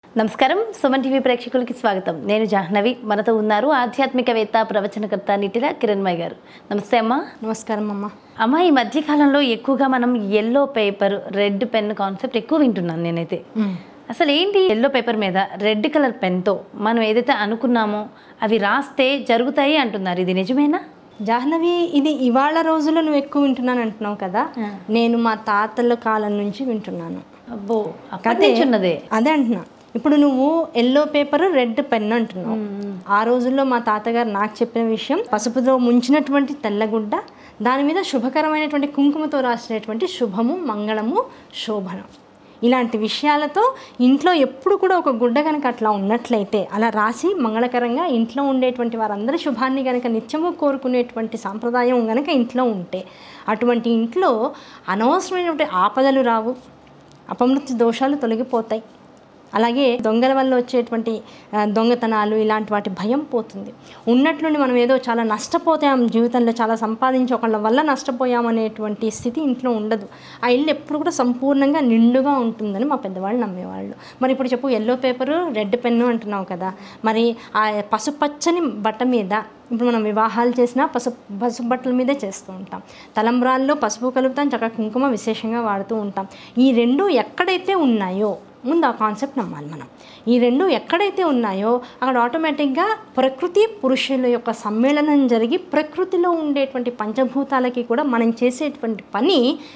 నమస్కారం సుమన్ టీవీ ప్రేక్షకులకి స్వాగతం నేను జాహ్నవి మనతో ఉన్నారు ఆధ్యాత్మికవేత్త ప్రవచనకర్త నిటిల కిరణ్మయ్ గారు నమస్తే అమ్మా నమస్కారం అమ్మ అమ్మ ఈ మధ్య కాలంలో ఎక్కువగా మనం yellow paper red pen concept ఎక్కువ వింటున్నాను నేనైతే అసలు ఏంటి ఎల్లో పేపర్ మీద రెడ్ కలర్ పెన్తో మనం ఏదైతే అనుకున్నామో అవి రాస్తే జరుగుతాయి అంటున్నారు ఇది నిజమేనా జాహ్నవి ఇది ఇవాళ రోజుల్లో నువ్వు ఎక్కువ వింటున్నాను అంటున్నావు కదా నేను మా తాతల కాలం నుంచి వింటున్నాను అబ్బో అప్పటి నుంచి ఉన్నదే అదే అంటున్నా ఇప్పుడు నువ్వు ఎల్లో పేపర్ రెడ్ పెన్ అంటున్నావు ఆ రోజుల్లో మా తాతగారు నాకు చెప్పిన విషయం పసుపుతో ముంచినటువంటి తెల్లగుడ్డ దాని మీద శుభకరమైనటువంటి కుంకుమతో రాసినటువంటి శుభము మంగళము శోభనం ఇలాంటి విషయాలతో ఇంట్లో ఎప్పుడు కూడా ఒక గుడ్డ కనుక అట్లా ఉన్నట్లయితే అలా రాసి మంగళకరంగా ఇంట్లో ఉండేటువంటి వారందరి శుభాన్ని కనుక నిత్యము కోరుకునేటువంటి సాంప్రదాయం కనుక ఇంట్లో ఉంటే అటువంటి ఇంట్లో అనవసరమైనటువంటి ఆపదలు రావు అపమృత్యు దోషాలు తొలగిపోతాయి అలాగే దొంగల వల్ల వచ్చేటువంటి ఆ, దొంగతనాలు ఇలాంటి వాటి భయం పోతుంది ఉన్నట్లుండి మనం ఏదో చాలా నష్టపోతాం జీవితంలో చాలా సంపాదించి ఒకళ్ళ వల్ల నష్టపోయామనేటువంటి స్థితి ఇంట్లో ఉండదు ఆ ఇల్లు ఎప్పుడు కూడా సంపూర్ణంగా నిండుగా ఉంటుందని మా పెద్దవాళ్ళు నమ్మేవాళ్ళు మరి ఇప్పుడు చెప్పు ఎల్లో పేపరు రెడ్ పెన్ను అంటున్నావు కదా మరి ఆ పసుపచ్చని బట్ట మీద ఇప్పుడు మనం వివాహాలు చేసినా పసుపు పసుపు బట్టల మీదే చేస్తూ ఉంటాం తలంబ్రాల్లో పసుపు కలుపుతాం చక్కగా కుంకుమ విశేషంగా వాడుతూ ఉంటాం ఈ రెండు ఎక్కడైతే ఉన్నాయో ముందు ఆ కాన్సెప్ట్ నమ్మాలి మనం ఈ రెండు ఎక్కడైతే ఉన్నాయో అక్కడ ఆటోమేటిక్గా ప్రకృతి పురుషుల యొక్క సమ్మేళనం జరిగి ప్రకృతిలో ఉండేటువంటి పంచభూతాలకి కూడా మనం చేసేటువంటి పని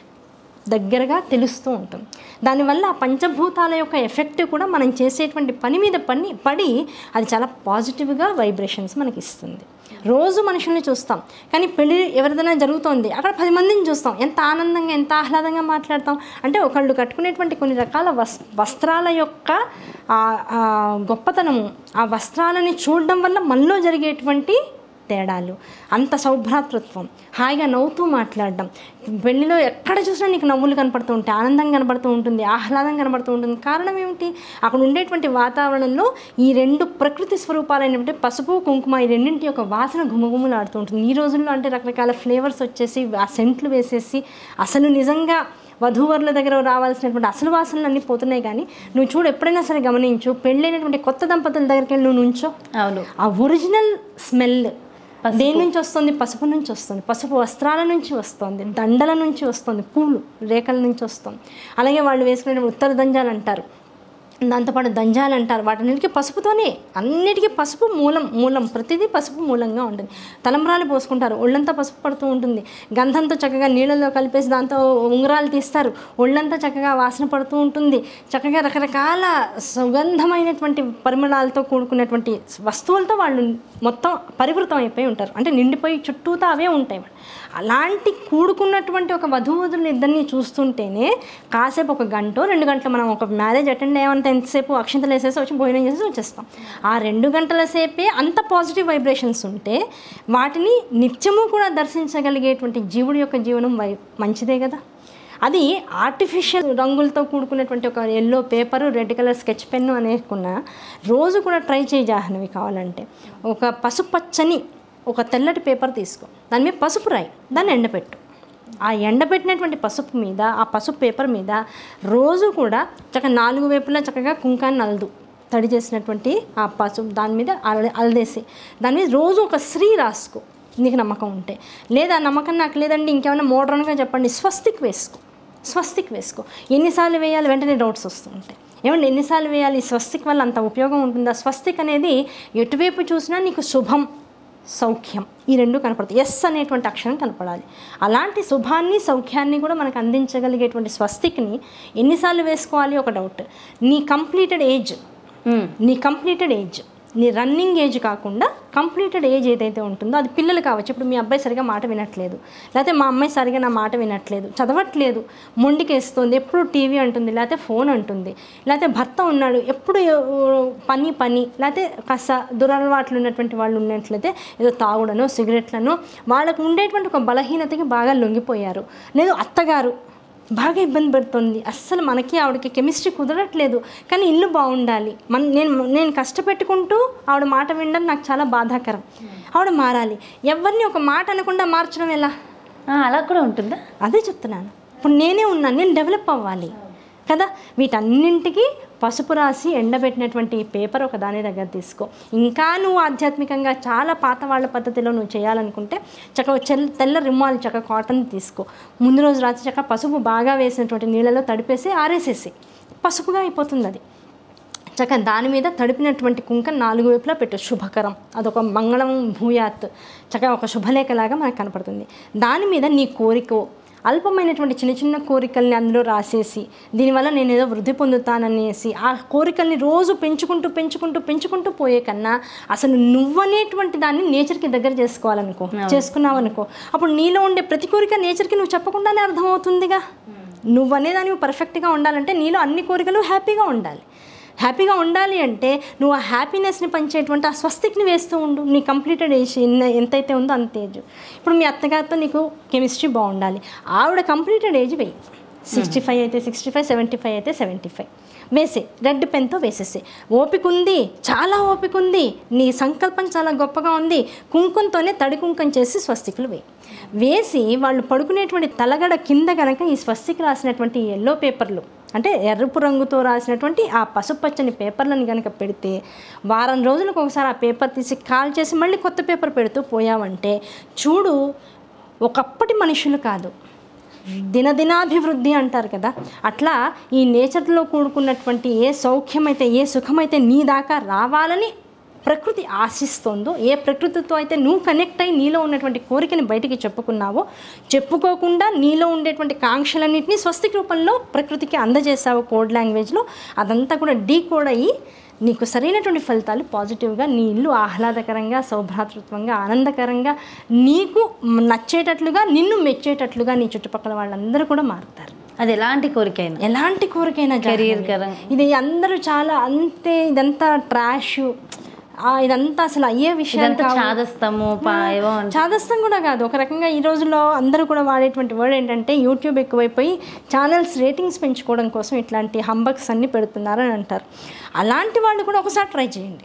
దగ్గరగా తెలుస్తూ ఉంటుంది దానివల్ల ఆ పంచభూతాల యొక్క ఎఫెక్ట్ కూడా మనం చేసేటువంటి పని మీద పని పడి అది చాలా పాజిటివ్గా వైబ్రేషన్స్ మనకి ఇస్తుంది రోజు మనుషుల్ని చూస్తాం కానీ పెళ్ళి ఎవరిదైనా జరుగుతోంది అక్కడ పది మందిని చూస్తాం ఎంత ఆనందంగా ఎంత ఆహ్లాదంగా మాట్లాడతాం అంటే ఒకళ్ళు కట్టుకునేటువంటి కొన్ని రకాల వస్ వస్త్రాల యొక్క ఆ- ఆ గొప్పతనము ఆ వస్త్రాలని చూడడం వల్ల మనలో జరిగేటువంటి తేడాలు అంత సౌభ్రాతృత్వం హాయిగా నవ్వుతూ మాట్లాడడం పెళ్లిలో ఎక్కడ చూసినా నీకు నవ్వులు కనపడుతూ ఉంటాయి ఆనందం కనపడుతూ ఉంటుంది ఆహ్లాదం కనపడుతూ ఉంటుంది కారణం ఏమిటి అక్కడ ఉండేటువంటి వాతావరణంలో ఈ రెండు ప్రకృతి స్వరూపాలైనటువంటి పసుపు కుంకుమ ఈ రెండింటి యొక్క వాసన గుమగుమలాడుతూ ఉంటుంది ఈ రోజుల్లో అంటే రకరకాల ఫ్లేవర్స్ వచ్చేసి ఆ సెంట్లు వేసేసి అసలు నిజంగా వధూవరుల దగ్గర రావాల్సినటువంటి అసలు వాసనలు అన్నీ పోతున్నాయి కానీ నువ్వు చూడు ఎప్పుడైనా సరే గమనించు పెళ్ళైనటువంటి కొత్త దంపతుల దగ్గరికి వెళ్ళి నువ్వు నుంచో అవును ఆ ఒరిజినల్ స్మెల్ దేని నుంచి వస్తుంది పసుపు నుంచి వస్తుంది పసుపు వస్త్రాల నుంచి వస్తుంది దండల నుంచి వస్తుంది పూలు రేఖల నుంచి వస్తుంది అలాగే వాళ్ళు వేసుకునే ఉత్తర దంజాలు అంటారు దాంతోపాటు దంజాలు అంటారు వాటన్నిటికీ పసుపుతోనే అన్నిటికీ పసుపు మూలం మూలం ప్రతిదీ పసుపు మూలంగా ఉంటుంది తలంబ్రాలు పోసుకుంటారు ఒళ్ళంతా పసుపు పడుతూ ఉంటుంది గంధంతో చక్కగా నీళ్ళలో కలిపేసి దాంతో ఉంగరాలు తీస్తారు ఒళ్ళంతా చక్కగా వాసన పడుతూ ఉంటుంది చక్కగా రకరకాల సుగంధమైనటువంటి పరిమళాలతో కూడుకున్నటువంటి వస్తువులతో వాళ్ళు మొత్తం పరివృతం అయిపోయి ఉంటారు అంటే నిండిపోయి చుట్టూతా అవే ఉంటాయి అలాంటి కూడుకున్నటువంటి ఒక వధూవధులు ఇద్దరిని చూస్తుంటేనే కాసేపు ఒక గంట రెండు గంటలు మనం ఒక మ్యారేజ్ అటెండ్ అయ్యామంటే ఎంతసేపు అక్షంతలు వేసేసి వచ్చి భోజనం చేసి వచ్చేస్తాం ఆ రెండు గంటల సేపే అంత పాజిటివ్ వైబ్రేషన్స్ ఉంటే వాటిని నిత్యము కూడా దర్శించగలిగేటువంటి జీవుడి యొక్క జీవనం వై మంచిదే కదా అది ఆర్టిఫిషియల్ రంగులతో కూడుకున్నటువంటి ఒక yellow paper red colour sketch pen అనేకున్న రోజు కూడా ట్రై చేయి జాహ్నవి కావాలంటే ఒక పసుపచ్చని ఒక తెల్లటి పేపర్ తీసుకో దాని మీద పసుపు రాయి దాన్ని ఎండపెట్టు ఆ ఎండబెట్టినటువంటి పసుపు మీద ఆ పసుపు పేపర్ మీద రోజు కూడా చక్కగా నాలుగు వైపులా చక్కగా కుంకాన్ని అలదు తడి చేసినటువంటి ఆ పసుపు దాని మీద అల అలదేసి దాని మీద రోజు ఒక శ్రీ రాసుకో నీకు నమ్మకం ఉంటే లేదా నమ్మకం నాకు లేదండి ఇంకేమైనా మోడర్న్గా చెప్పండి స్వస్తిక్ వేసుకో స్వస్తిక్ వేసుకో ఎన్నిసార్లు వేయాలి వెంటనే డౌట్స్ వస్తూ ఉంటాయి ఏమండి ఎన్నిసార్లు వేయాలి ఈ స్వస్తిక్ వల్ల అంత ఉపయోగం ఉంటుందా స్వస్తిక్ అనేది ఎటువైపు చూసినా నీకు శుభం సౌఖ్యం ఈ రెండు కనపడతాయి ఎస్ అనేటువంటి అక్షరం కనపడాలి అలాంటి శుభాన్ని సౌఖ్యాన్ని కూడా మనకు అందించగలిగేటువంటి స్వస్తిక్ని ఎన్నిసార్లు వేసుకోవాలి ఒక డౌట్ నీ కంప్లీటెడ్ ఏజ్ మ్మ్. నీ కంప్లీటెడ్ ఏజ్ నీ రన్నింగ్ ఏజ్ కాకుండా కంప్లీటెడ్ ఏజ్ ఏదైతే ఉంటుందో అది పిల్లలు కావచ్చు ఇప్పుడు మీ అబ్బాయి సరిగా మాట వినట్లేదు లేకపోతే మా అమ్మాయి సరిగా నా మాట వినట్లేదు చదవట్లేదు మొండికేస్తుంది ఎప్పుడు టీవీ అంటుంది లేకపోతే ఫోన్ అంటుంది లేకపోతే భర్త ఉన్నాడు ఎప్పుడు ఏ- పని పని లేకపోతే కాస్త దురలవాట్లు ఉన్నటువంటి వాళ్ళు ఉన్నట్లయితే ఏదో తాగుడనో సిగరెట్లను వాళ్ళకు ఉండేటువంటి ఒక బలహీనతకి బాగా లొంగిపోయారు లేదు అత్తగారు బాగా ఇబ్బంది పెడుతుంది అస్సలు మనకి ఆవిడకి కెమిస్ట్రీ కుదరట్లేదు కానీ ఇల్లు బాగుండాలి మన నేను నేను కష్టపెట్టుకుంటూ ఆవిడ మాట వినడం నాకు చాలా బాధాకరం ఆవిడ మారాలి ఎవరిని ఒక మాట అనకుండా మార్చడం ఎలా ఆ, అలా కూడా ఉంటుందా అదే చెప్తున్నాను ఇప్పుడు నేనే ఉన్నాను నేను డెవలప్ అవ్వాలి కదా వీటన్నింటికి పసుపు రాసి ఎండబెట్టినటువంటి ఈ పేపర్ ఒక దాని దగ్గర తీసుకో ఇంకా నువ్వు ఆధ్యాత్మికంగా చాలా పాత వాళ్ళ పద్ధతిలో నువ్వు చేయాలనుకుంటే చక్కగా చెల్ తెల్ల రిమ్మాలు చక్కగా కాటన్ తీసుకో ముందు రోజు రాత్రి చక్కగా పసుపు బాగా వేసినటువంటి నీళ్ళలో తడిపేసి ఆరేసేసి పసుపుగా అయిపోతుంది అది చక్కగా దాని మీద తడిపినటువంటి కుంక నాలుగు వైపులా పెట్టు శుభకరం అదొక మంగళం భూయాత్ చక్కగా ఒక శుభలేఖలాగా మనకు కనపడుతుంది దాని మీద నీ కోరిక అల్పమైనటువంటి చిన్న చిన్న కోరికల్ని అందులో రాసేసి దీనివల్ల నేను ఏదో వృద్ధి పొందుతాననేసి ఆ కోరికల్ని రోజు పెంచుకుంటూ పెంచుకుంటూ పెంచుకుంటూ పోయే కన్నా అసలు నువ్వనేటువంటి దాన్ని నేచర్కి దగ్గర చేసుకోవాలనుకో చేసుకున్నావు అనుకో అప్పుడు నీలో ఉండే ప్రతి కోరిక నేచర్కి నువ్వు చెప్పకుండానే అర్థమవుతుందిగా నువ్వనే దానివి పర్ఫెక్ట్గా ఉండాలంటే నీలో అన్ని కోరికలు హ్యాపీగా ఉండాలి హ్యాపీగా ఉండాలి అంటే నువ్వు ఆ హ్యాపీనెస్ని పంచేటువంటి ఆ స్వస్తిక్ని వేస్తూ ఉండు నీ కంప్లీటెడ్ ఏజ్ ఎన్న ఎంతైతే ఉందో అంత ఏజ్ ఇప్పుడు మీ అత్తగారితో నీకు కెమిస్ట్రీ బాగుండాలి ఆవిడ కంప్లీటెడ్ ఏజ్ వెయ్యి సిక్స్టీ ఫైవ్ అయితే సిక్స్టీ ఫైవ్ సెవెంటీ ఫైవ్ అయితే సెవెంటీ ఫైవ్ వేసే రెడ్ పెన్తో వేసేసే ఓపిక ఉంది చాలా ఓపిక ఉంది నీ సంకల్పం చాలా గొప్పగా ఉంది కుంకుమతోనే తడి కుంకం చేసి స్వస్తికులు వేయి వేసి వాళ్ళు పడుకునేటువంటి తలగడ కింద కనుక ఈ స్వస్తికి రాసినటువంటి ఎల్లో పేపర్లు అంటే ఎర్రపు రంగుతో రాసినటువంటి ఆ పసుపచ్చని పేపర్లను కనుక పెడితే వారం రోజులకు ఒకసారి ఆ పేపర్ తీసి కాల్ చేసి మళ్ళీ కొత్త పేపర్ పెడుతూ పోయామంటే చూడు ఒకప్పటి మనుషులు కాదు దినదినాభివృద్ధి అంటారు కదా అట్లా ఈ నేచర్లో కూడుకున్నటువంటి ఏ సౌఖ్యమైతే ఏ సుఖమైతే నీ దాకా రావాలని ప్రకృతి ఆశిస్తోందో ఏ ప్రకృతితో అయితే నువ్వు కనెక్ట్ అయి నీలో ఉన్నటువంటి కోరికని బయటికి చెప్పుకున్నావో చెప్పుకోకుండా నీలో ఉండేటువంటి కాంక్షలన్నింటినీ స్వస్తిక రూపంలో ప్రకృతికి అందజేసావు కోడ్ లాంగ్వేజ్లో అదంతా కూడా డీ కోడ్ అయ్యి నీకు సరైనటువంటి ఫలితాలు పాజిటివ్గా నీ ఇల్లు ఆహ్లాదకరంగా సౌభ్రాతృత్వంగా ఆనందకరంగా నీకు నచ్చేటట్లుగా నిన్ను మెచ్చేటట్లుగా నీ చుట్టుపక్కల వాళ్ళందరూ కూడా మారుతారు అది ఎలాంటి కోరికైనా ఎలాంటి కోరికైనా కెరీర్ జాహ్నవి. కరం ఇది అందరూ చాలా అంతే ఇదంతా ట్రాష్ ఇదంతా అసలు అయ్యే విషయాలు ఇదంతా కావు. చాదస్తము పా ఏవో అంటారు. చాదస్తం కూడా కాదు ఒక రకంగా ఈ రోజుల్లో అందరూ కూడా వాడేటువంటి వర్డ్ ఏంటంటే యూట్యూబ్ ఎక్కువైపోయి ఛానల్స్ రేటింగ్స్ పెంచుకోవడం కోసం ఇట్లాంటి హంబక్స్ అన్ని పెడుతున్నారు అని అంటారు అలాంటి వాళ్ళు కూడా ఒకసారి ట్రై చేయండి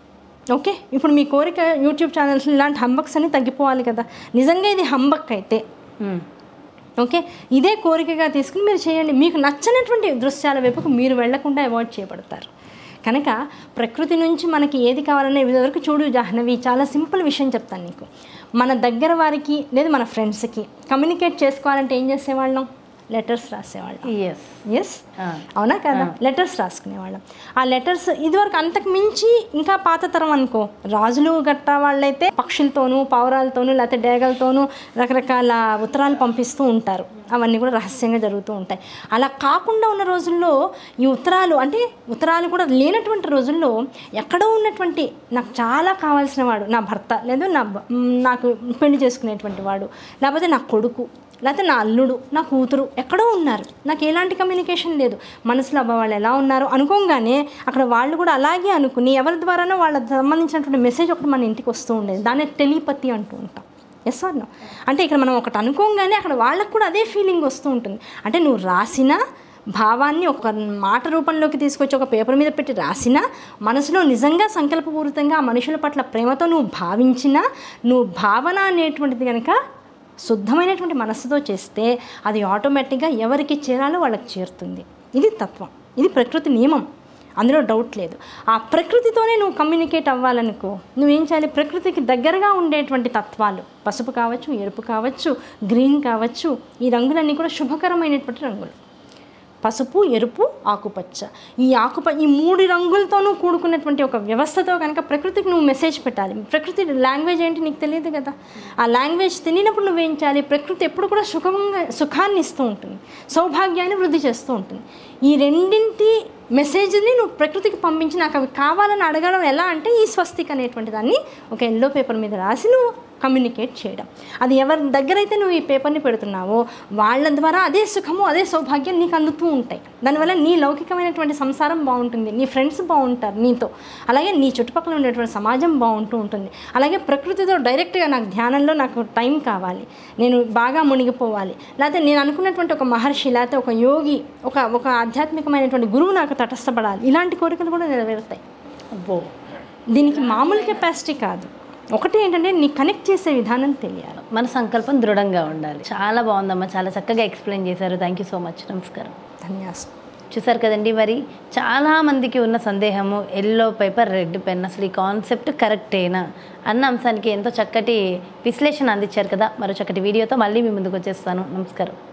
ఓకే ఇప్పుడు మీ కోరిక యూట్యూబ్ ఛానల్స్ ఇలాంటి హంబక్స్ అన్ని తగ్గిపోవాలి కదా నిజంగా ఇది హంబక్ అయితే ఉమ్. ఓకే ఇదే కోరికగా తీసుకుని మీరు చేయండి మీకు నచ్చనటువంటి దృశ్యాల వైపుకు మీరు వెళ్లకుండా అవాయిడ్ చేయబడతారు కనుక ప్రకృతి నుంచి మనకి ఏది కావాలనే ఇది వరకు చూడు జాహ్నవి చాలా సింపుల్ విషయం చెప్తాను నీకు మన దగ్గర వారికి లేదు మన ఫ్రెండ్స్కి కమ్యూనికేట్ చేసుకోవాలంటే ఏం చేసేవాళ్ళం లెటర్స్ రాసేవాళ్ళం Yes. ఎస్ ఆ. అవునా కదా లెటర్స్ రాసుకునేవాళ్ళం ఆ లెటర్స్ ఇదివరకు అంతకు మించి ఇంకా పాత తరం అనుకో రాజులు గట్టా వాళ్ళైతే పక్షులతోనూ పావురాలతోనూ లేకపోతే డేగలతోనూ రకరకాల ఉత్తరాలు పంపిస్తూ ఉంటారు అవన్నీ కూడా రహస్యంగా జరుగుతూ ఉంటాయి అలా కాకుండా ఉన్న రోజుల్లో ఈ ఉత్తరాలు అంటే ఉత్తరాలు కూడా లేనటువంటి రోజుల్లో ఎక్కడో ఉన్నటువంటి నాకు చాలా కావాల్సిన వాడు నా భర్త లేదు నా బ- మ్, నాకు పెళ్లి చేసుకునేటువంటి వాడు లేకపోతే నా కొడుకు లేకపోతే నా అల్లుడు నా కూతురు ఎక్కడో ఉన్నారు నాకు ఎలాంటి కమ్యూనికేషన్ లేదు మనసులో అబ్బా వాళ్ళు ఎలా ఉన్నారు అనుకోగానే అక్కడ వాళ్ళు కూడా అలాగే అనుకుని ఎవరి ద్వారానో వాళ్ళ సంబంధించినటువంటి మెసేజ్ ఒకటి మన ఇంటికి వస్తూ ఉండేది దాన్ని టెలిపతి అంటూ ఉంటాం ఎస్ ఆర్ నో అంటే ఇక్కడ మనం ఒకటి అనుకోగానే అక్కడ వాళ్ళకు కూడా అదే ఫీలింగ్ వస్తూ ఉంటుంది అంటే నువ్వు రాసిన భావాన్ని ఒక మాట రూపంలోకి తీసుకొచ్చి ఒక పేపర్ మీద పెట్టి రాసినా మనసులో నిజంగా సంకల్పపూరితంగా ఆ మనుషుల పట్ల ప్రేమతో నువ్వు భావించినా నువ్వు భావన అనేటువంటిది కనుక శుద్ధమైనటువంటి మనస్సుతో చేస్తే అది ఆటోమేటిక్గా ఎవరికి చేరాలో వాళ్ళకి చేరుతుంది ఇది తత్వం ఇది ప్రకృతి నియమం అందులో డౌట్ లేదు ఆ ప్రకృతితోనే నువ్వు కమ్యూనికేట్ అవ్వాలనుకో నువ్వేం చేయాలి ప్రకృతికి దగ్గరగా ఉండేటువంటి తత్వాలు పసుపు కావచ్చు ఎరుపు కావచ్చు గ్రీన్ కావచ్చు ఈ రంగులన్నీ కూడా శుభకరమైనటువంటి రంగులు పసుపు ఎరుపు ఆకుపచ్చ ఈ ఆకుప ఈ మూడు రంగులతోనూ కూడుకున్నటువంటి ఒక వ్యవస్థతో కనుక ప్రకృతికి నువ్వు మెసేజ్ పెట్టాలి ప్రకృతి లాంగ్వేజ్ ఏంటి నీకు తెలియదు కదా ఆ లాంగ్వేజ్ తెలియనప్పుడు నువ్వేం చేయాలి ప్రకృతి ఎప్పుడు కూడా సుఖంగా సుఖాన్ని ఇస్తూ ఉంటుంది సౌభాగ్యాన్ని వృద్ధి చేస్తూ ఉంటుంది ఈ రెండింటి మెసేజ్ని నువ్వు ప్రకృతికి పంపించి నాకు అవి కావాలని అడగడం ఎలా అంటే ఈ స్వస్తిక్ అనేటువంటి దాన్ని ఒక ఎల్లో పేపర్ మీద రాసి నువ్వు కమ్యూనికేట్ చేయడం అది ఎవరి దగ్గర అయితే నువ్వు ఈ పేపర్ని పెడుతున్నావో వాళ్ళ ద్వారా అదే సుఖము అదే సౌభాగ్యం నీకు అందుతూ ఉంటాయి దానివల్ల నీ లౌకికమైనటువంటి సంసారం బాగుంటుంది నీ ఫ్రెండ్స్ బాగుంటారు నీతో అలాగే నీ చుట్టుపక్కల ఉండేటువంటి సమాజం బాగుంటూ ఉంటుంది అలాగే ప్రకృతితో డైరెక్ట్గా నాకు ధ్యానంలో నాకు టైం కావాలి నేను బాగా మునిగిపోవాలి లేకపోతే నేను అనుకున్నటువంటి ఒక మహర్షి లేకపోతే ఒక యోగి ఒక ఒక ఆధ్యాత్మికమైనటువంటి గురువు నాకు తటస్థపడాలి ఇలాంటి కోరికలు కూడా నెరవేరుతాయి అబ్బో దీనికి మామూలు కెపాసిటీ కాదు ఒకటి ఏంటంటే నీ కనెక్ట్ చేసే విధానం తెలియాలి మన సంకల్పం దృఢంగా ఉండాలి చాలా బాగుందమ్మా చాలా చక్కగా ఎక్స్ప్లెయిన్ చేశారు థ్యాంక్ యూ సో మచ్ నమస్కారం ధన్యాసం చూసారు కదండి మరి చాలామందికి ఉన్న సందేహము ఎల్లో పేపర్ రెడ్ పెన్ అసలు ఈ కాన్సెప్ట్ కరెక్టేనా అన్న అంశానికి ఎంతో చక్కటి విశ్లేషణ అందించారు కదా మరో చక్కటి వీడియోతో మళ్ళీ మీ ముందుకు వచ్చేస్తాను నమస్కారం